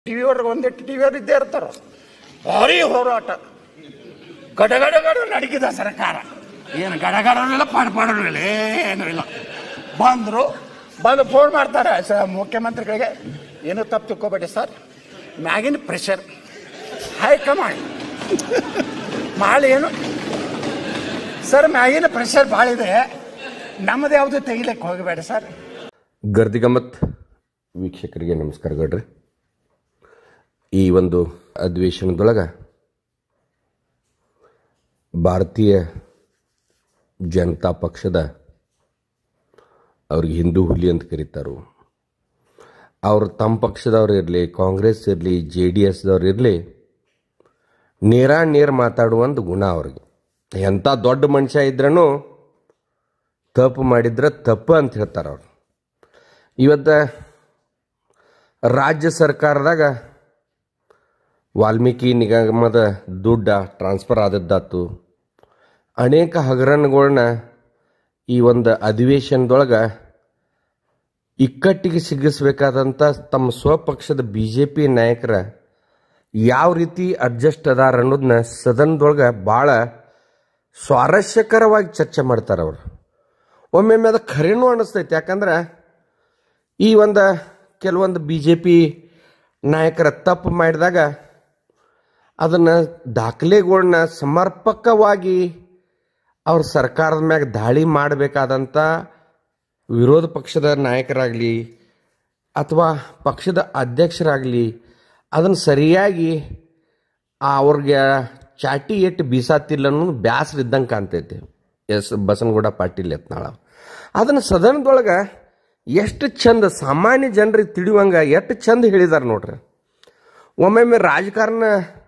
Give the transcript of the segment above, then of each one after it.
TV ಅವ್ರಿಗೆ ಒಂದಿಟ್ಟು TV ಅವ್ರು ಇದ್ದೇ ಇರ್ತಾರ ಭಾರಿ ಹೋರಾಟ ಗಡಗಡ ಗಡ ನಡಗಿದ ಸರ್ಕಾರ ಏನು ಗಡಗಡನೂ ಇಲ್ಲ ಪಡಪಡನೂ ಇಲ್ಲ ಏನೂ ಇಲ್ಲ ಬಂದರು ಬಂದು ಫೋನ್ ಮಾಡ್ತಾರೆ ಸ ಮುಖ್ಯಮಂತ್ರಿಗಳಿಗೆ ಏನೂ ತಪ್ಪು ತಿಳ್ಕೊಬೇಡಿ ಸರ್ ಮ್ಯಾಗಿನ ಪ್ರೆಷರ್ ಹೈಕಮಾಂಡ್ ಭಾಳ ಏನು ಸರ್ ಮ್ಯಾಗಿನ ಪ್ರೆಷರ್ ಭಾಳ ಇದೆ ನಮ್ಮದು ಯಾವುದು ತೆಗಿಲಿಕ್ಕೆ ಹೋಗಬೇಡಿ ಸರ್ ಗರ್ದಿಗಮ್ಮತ್ ವೀಕ್ಷಕರಿಗೆ ನಮಸ್ಕಾರ ಗಡ್ರಿ ಈ ಒಂದು ಅಧಿವೇಶನದೊಳಗೆ ಭಾರತೀಯ ಜನತಾ ಪಕ್ಷದ ಅವ್ರಿಗೆ ಹಿಂದೂ ಹುಲಿ ಅಂತ ಕರೀತಾರು ಅವ್ರು ತಮ್ಮ ಪಕ್ಷದವ್ರು ಇರಲಿ ಕಾಂಗ್ರೆಸ್ ಇರಲಿ ಜೆ ಡಿ ಎಸ್ದವ್ರು ಇರಲಿ ನೇರ ನೇರ ಮಾತಾಡುವ ಒಂದು ಗುಣ ಅವ್ರಿಗೆ ಎಂಥ ದೊಡ್ಡ ಮನುಷ್ಯ ಇದ್ರೂ ತಪ್ಪು ಮಾಡಿದ್ರೆ ತಪ್ಪು ಅಂತ ಹೇಳ್ತಾರೆ ಅವ್ರು ಇವತ್ತು ರಾಜ್ಯ ಸರ್ಕಾರದಾಗ ವಾಲ್ಮೀಕಿ ನಿಗಮದ ದುಡ್ಡ ಟ್ರಾನ್ಸ್ಫರ್ ಆದದ್ದಾತು ಅನೇಕ ಹಗರಣಗಳನ್ನ ಈ ಒಂದು ಅಧಿವೇಶನದೊಳಗೆ ಇಕ್ಕಟ್ಟಿಗೆ ಸಿಗಿಸ್ಬೇಕಾದಂಥ ತಮ್ಮ ಸ್ವಪಕ್ಷದ ಬಿ ಜೆ ಪಿ ನಾಯಕರ ಯಾವ ರೀತಿ ಅಡ್ಜಸ್ಟ್ ಅದಾರ ಅನ್ನೋದನ್ನ ಸದನದೊಳಗೆ ಭಾಳ ಸ್ವಾರಸ್ಯಕರವಾಗಿ ಚರ್ಚೆ ಮಾಡ್ತಾರೆ ಅವರು ಒಮ್ಮೊಮ್ಮೆ ಅದು ಖರೇನೂ ಅನ್ನಿಸ್ತೈತೆ ಯಾಕಂದ್ರೆ ಈ ಒಂದು ಕೆಲವೊಂದು ಬಿ ಜೆ ಪಿ ನಾಯಕರ ತಪ್ಪು ಮಾಡಿದಾಗ ಅದನ್ನು ದಾಖಲೆಗಳನ್ನ ಸಮರ್ಪಕವಾಗಿ ಅವ್ರ ಸರ್ಕಾರದ ಮ್ಯಾಗ ದಾಳಿ ಮಾಡಬೇಕಾದಂಥ ವಿರೋಧ ಪಕ್ಷದ ನಾಯಕರಾಗಲಿ ಅಥವಾ ಪಕ್ಷದ ಅಧ್ಯಕ್ಷರಾಗಲಿ ಅದನ್ನು ಸರಿಯಾಗಿ ಅವ್ರಿಗೆ ಚಾಟಿ ಎಟ್ಟು ಬೀಸಾತಿಲ್ಲ ಅನ್ನೋದು ಬ್ಯಾಸರ ಇದ್ದಂಗೆ ಕಾಣ್ತೈತೆ ಎಸ್ ಬಸನಗೌಡ ಪಾಟೀಲ್ ಯತ್ನಾಳ ಅದನ್ನು ಸದನದೊಳಗೆ ಎಷ್ಟು ಚಂದ ಸಾಮಾನ್ಯ ಜನರಿಗೆ ತಿಳಿಯುವಂಗೆ ಎಷ್ಟು ಚಂದ ಹೇಳಿದಾರೆ ನೋಡ್ರಿ ಒಮ್ಮೊಮ್ಮೆ ರಾಜಕಾರಣ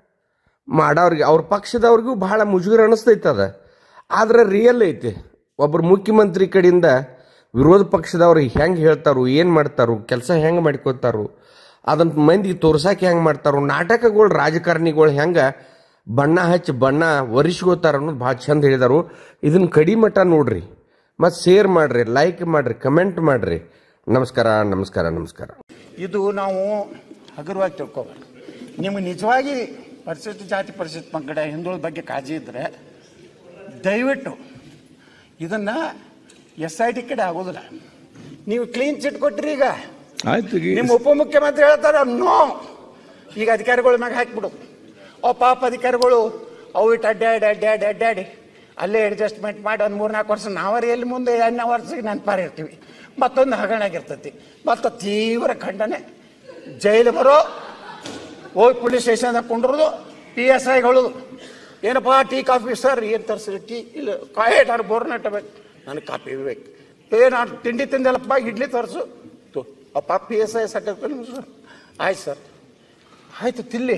ಮಾಡೋರಿಗೆ ಅವ್ರ ಪಕ್ಷದವ್ರಿಗೂ ಬಹಳ ಮುಜುಗರ ಅನ್ನಿಸ್ತೈತೆ ಅದ ಆದ್ರೆ ರಿಯಲ್ ಐತಿ ಒಬ್ಬರು ಮುಖ್ಯಮಂತ್ರಿ ಕಡೆಯಿಂದ ವಿರೋಧ ಪಕ್ಷದವ್ರು ಹೆಂಗೆ ಹೇಳ್ತಾರೋ ಏನು ಮಾಡ್ತಾರೋ ಕೆಲಸ ಹೆಂಗೆ ಮಾಡ್ಕೋತಾರೋ ಅದನ್ನ ಮಂದಿ ತೋರ್ಸಕ್ಕೆ ಹೆಂಗೆ ಮಾಡ್ತಾರೋ ನಾಟಕಗಳು ರಾಜಕಾರಣಿಗಳು ಹೆಂಗೆ ಬಣ್ಣ ಹಚ್ಚಿ ಬಣ್ಣ ಒರೆಸ್ಕೋತಾರ ಅನ್ನೋದು ಭಾಳ ಚಂದ ಹೇಳಿದಾರು ಇದನ್ನ ಕಡಿಮಟ್ಟ ನೋಡ್ರಿ ಮತ್ತು ಶೇರ್ ಮಾಡ್ರಿ ಲೈಕ್ ಮಾಡ್ರಿ ಕಮೆಂಟ್ ಮಾಡ್ರಿ ನಮಸ್ಕಾರ ನಮಸ್ಕಾರ ನಮಸ್ಕಾರ ಇದು ನಾವು ಹಗುರವಾಗಿ ತಿಳ್ಕೊಬಾರ್ದು ನಿಮ್ಗೆ ನಿಜವಾಗಿ ಪರಿಶಿಷ್ಟ ಜಾತಿ ಪರಿಶಿಷ್ಟ ಪಂಗಡ ಹಿಂದುಳಿದ ಬಗ್ಗೆ ಕಾಳಜಿ ಇದ್ದರೆ ದಯವಿಟ್ಟು ಇದನ್ನು ಎಸ್ ಐ ಟಿ ಕಡೆ ಆಗೋದಿಲ್ಲ ನೀವು ಕ್ಲೀನ್ ಚಿಟ್ ಕೊಟ್ರಿ ಈಗ ಆಯ್ತು ಈಗ ನಿಮ್ಮ ಉಪಮುಖ್ಯಮಂತ್ರಿ ಹೇಳ್ತಾರ ನೋ ಈಗ ಅಧಿಕಾರಿಗಳ ಮ್ಯಾಗ ಹಾಕ್ಬಿಡು ಓ ಪಾಪ ಅಧಿಕಾರಿಗಳು ಅವು ಇಟ್ಟು ಅಡ್ಡಾಡಿ ಅಡ್ಡಾಡಿ ಅಡ್ಡಾಡಿ ಅಲ್ಲೇ ಅಡ್ಜಸ್ಟ್ಮೆಂಟ್ ಮಾಡಿ ಒಂದು ಮೂರು ನಾಲ್ಕು ವರ್ಷ ನಾವರ ಎಲ್ಲಿ ಮುಂದೆ ಎರಡನೇ ವರ್ಷಕ್ಕೆ ನೆನಪಾರ ಇರ್ತೀವಿ ಮತ್ತೊಂದು ಹಗರಣ ಆಗಿರ್ತೈತಿ ಮತ್ತು ತೀವ್ರ ಖಂಡನೆ ಜೈಲು ಬರೋ ಹೋಗಿ ಪೊಲೀಸ್ ಸ್ಟೇಷನ್ದಾಗ ಕುಂಡ್ರದು ಪಿ ಎಸ್ ಐಗಳು ಏನಪ್ಪ ಟೀ ಕಾಫಿ ಸರ್ ಏನು ತರಿಸಿ ಟೀ ಇಲ್ಲ ಕಾಯೇಟ್ ಅವ್ರು ಬೋರ್ನಟ್ ಬೇಕು ನನಗೆ ಕಾಫಿ ಬೇಕು ಏ ನಾನು ತಿಂಡಿ ತಿಂದಲ್ಲಪ್ಪ ಇಡ್ಲಿ ತರಿಸು ತು ಅಪ್ಪ P S I certificate sir ಆಯ್ತು ಸರ್ ಆಯ್ತು ತಿಲ್ಲಿ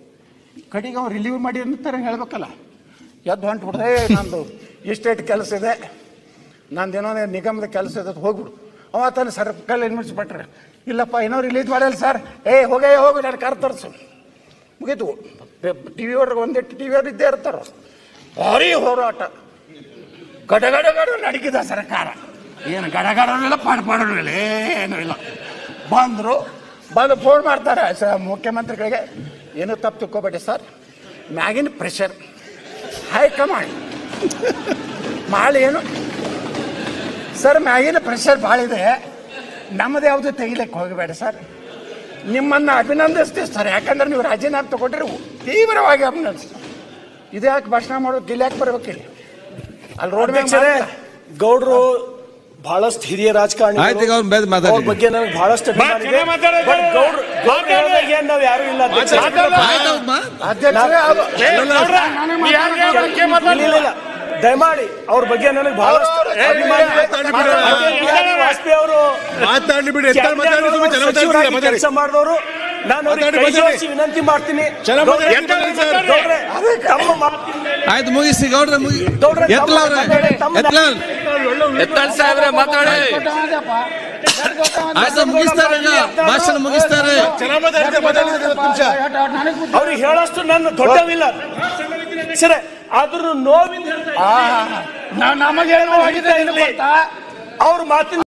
ಕಡೆಗೆ ಅವ್ರು ರಿಲೀವ್ ಮಾಡಿ ಅಂತಾರೆ ಹೇಳ್ಬೇಕಲ್ಲ ಎದ್ದು ಹೊಂಟ್ಬಿಡ್ದೆ ನಂದು ಇಸ್ಟೇಟ್ ಕೆಲಸ ಇದೆ ನಂದೇನೋ ನಿಗಮದ ಕೆಲಸ ಇದೆ ಅಂತ ಹೋಗ್ಬಿಡು ಅವ ತಾನು ಸರ್ಕಲ್ ಇನ್ವೆಸ್ಟ್ಮೆಂಟ್ರೆ ಇಲ್ಲಪ್ಪ ಏನೋ ರಿಲೀಸ್ ಮಾಡಲ್ಲ ಸರ್ ಏ ಹೋಗೇ ಹೋಗು ನಾನು ಕಾರ್ ತರಿಸು ಮುಗೀತು ಟಿ ವಿ ಅವ್ರಿಗೆ ಒಂದಿಟ್ಟು ಟಿ ವಿ ಅವ್ರು ಇದ್ದೇ ಇರ್ತಾರ ಭಾರಿ ಹೋರಾಟ ಗಡಗಡ ಗಡ ನಡಗಿದ ಸರ್ಕಾರ ಏನು ಗಡಗಡನೂ ಇಲ್ಲ ಪಡಪಡನೂ ಇಲ್ಲ ಏನೂ ಇಲ್ಲ ಬಂದರು ಬಂದು ಫೋನ್ ಮಾಡ್ತಾರೆ ಸ ಮುಖ್ಯಮಂತ್ರಿಗಳಿಗೆ ಏನೂ ತಪ್ಪು ತಿಳ್ಕೊಬೇಡಿ ಸರ್ ಮ್ಯಾಗಿನ ಪ್ರೆಷರ್ ಹೈಕಮಾಂಡ್ ಭಾಳ ಏನು ಸರ್ ಮ್ಯಾಗಿನ ಪ್ರೆಷರ್ ಭಾಳ ಇದೆ ನಮ್ಮದು ಯಾವುದು ತೆಗಿಲಿಕ್ಕೆ ಹೋಗಬೇಡ ಸರ್ ನಿಮ್ಮನ್ನು ಅಭಿನಂದಿಸ್ತೀವಿ ಸರ್ ಯಾಕಂದ್ರೆ ನೀವು ರಾಜೀನಾಮೆ ತಗೊಂಡ್ರೆ ತೀವ್ರವಾಗಿ ಅಭಿನಂದಿಸ್ತೀವಿ ಇದು ಯಾಕೆ ಭಾಷಣ ಮಾಡೋದು ಇಲ್ಲಿ ಯಾಕೆ ಬರ್ಬೇಕು ಇಲ್ಲಿ ಅಲ್ಲಿ ರೋಡ್ ಅಧ್ಯಕ್ಷರೇ ಗೌಡ್ರು ಬಹಳಷ್ಟು ಹಿರಿಯ ರಾಜಕಾರಣಿ ಆಯ್ತು, ಈಗ ಅವ್ರು ಬೇರೆ ಮಾತಾಡಿ. ಅವ್ರ ಬಗ್ಗೆ ನನಗೆ ಬಹಳಷ್ಟು ಅಭಿಮಾನ ಇದೆ. ಚೆನ್ನಾಗ್ ಮಾತಾಡಿ. But ಗೌಡ್ರು ಗೌಡ್ರು ಹೇಳ್ದಾಗ ಏನ್ ನಾವ್ ಯಾರು ಇಲ್ಲ ಅಧ್ಯಕ್ಷರೇ. ಅಧ್ಯಕ್ಷರೇ ಅದು- ಏ, ನೋಡ್ರ, ನೀವ್ ಯಾರ್ ಯಾರ್ ಬಗ್ಗೆ ಇಲ್ಲ, ಮಾತಾಡ್ತೀರ? ಇಲ್ಲ, ಇಲ್ಲ. ದಯಮಾಡಿ ಅವ್ರ ಬಗ್ಗೆ ನನಗೆ ಬಹಳಷ್ಟು ಅವ್ರು- ಅವ್ರು- ಅಭಿಮಾನ ಇದೆ. ಮಾತಾಡ್ಲಿ ಬಿಡು. ಅಟಲ್ ಬಿಹಾರಿ ವಾಜಪೇಯಿ ಅವರು ಮಾತಾಡ್ಲಿ ಬಿಡಿ ಎತ್ತ ಮಾತಾಡಿ ಸುಮ್ಮನೆ ಜನ ಮಾತಾಡ್ತಿಲ್ಲ, ಸಚಿವರಾಗಿ ಮಾತಾಡಿ ಕೆಲಸ ಮಾಡಿದವರು ನಾನು ಅವ್ರಿಗೆ ಮಾತಾಡಿ, ಕೈ ಮಾತಾಡಿ. ಜೋಡಿಸಿ ವಿನಂತಿ ಮಾಡ್ತೀನಿ ಚೆನ್ನಾಗ್ ಗೌಡ್ರೆ, ಮಾತಾಡಿ, ಸರ್. ಗೌಡ್ರೆ, ತಮ್ಮ ಮಾತಿನ ಮೇಲೆ ಆಯ್ತು ಮುಗಿಸಿ ಗೌಡ್ರ ಮುಗಿ ಗೌಡ್ರೆ, ತಮ್ಮ ಎತ್ತಲ ಅವ್ರೆ ಮಾತಾಡಿ, ತಮ್ಮ ಎತ್ತಲ ಎತ್ತಲ್ ಸಾಹೇಬ್ರೆ ಮಾತಾಡಿ ಆಯ್ತು ಮುಗಿಸ್ತಾರೆ ಈಗ ಭಾಷಣ ಮುಗಿಸ್ತಾರೆ ಅವ್ರಿಗೆ ಹೇಳಷ್ಟು ನನ್ನ ದೊಡ್ಡವಿಲ್ಲ ಸರಿ ಆದ್ರೂ ನೋವಿಂದ ಹೇಳ್ತಾ ಇದ್ದೀನಿ. ನಮಗೆ ಏನೋ ಆಗಿದೆ ಅವ್ರ ಮಾತಿನ